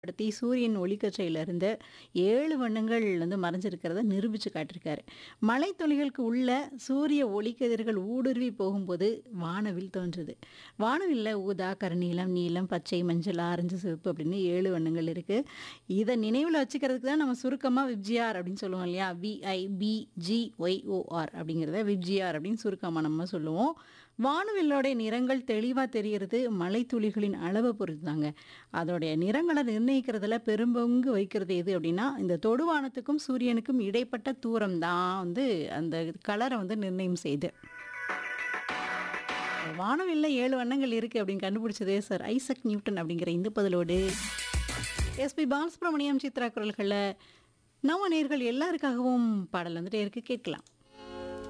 படுத்தி சூரியன் ஒளிக்கற்றையிலிருந்து 7 வண்ணங்கள் வந்து மறைஞ்சிருக்கிறத நிரூபிச்சு காட்டியிருக்காரு. மழைத்துளிகளுக்கு உள்ள சூரிய ஒளிக்கதிர்கள் ஊடுருவி போகும்போது வானவில் தோன்றுது. வானவில்ல ஊதா, கருநீலம், நீலம், பச்சை, மஞ்சள், ஆரஞ்சு, சிவப்பு அப்படின்னு 7 வண்ணங்கள் இருக்கு. இத நினைவுல வச்சுக்கிறதுக்கு தான் நம்ம சுருக்கமா விப்ஜிஆர் அப்படின்னு சொல்லுவோம் இல்லையா? வி-ஐ-பி-ஜி-ஒய்-ஓ-ஆர் அப்படிங்கிறத விப்ஜிஆர் அப்படின்னு சுருக்கமா நம்ம சொல்லுவோம். வானவில்லோடைய நிறங்கள் தெளிவா தெரியறது மழைத்துளிகளின் அளவ பொறுத்துதாங்க. அதோடைய நிறங்கள நிர்ணயிக்கிறதுல பெரும்பங்கு வகிக்கிறது எது அப்படின்னா, இந்த தொடுவானத்துக்கும் சூரியனுக்கும் இடைப்பட்ட தூரம் தான் வந்து அந்த கலர வந்து நிர்ணயம் செய்யுது. வானவில்ல 7 வண்ணங்கள் இருக்கு அப்படின்னு கண்டுபிடிச்சதே சர் ஐசக் நியூட்டன் அப்படிங்கிற இந்த பதிலோடு எஸ்பி பாலசுப்ரமணியம், சித்ரா குரல்கள்ல நம்ம நேயர்கள் எல்லாருக்காகவும் பாடல் வந்துட்டே இருக்கு கேட்கலாம்.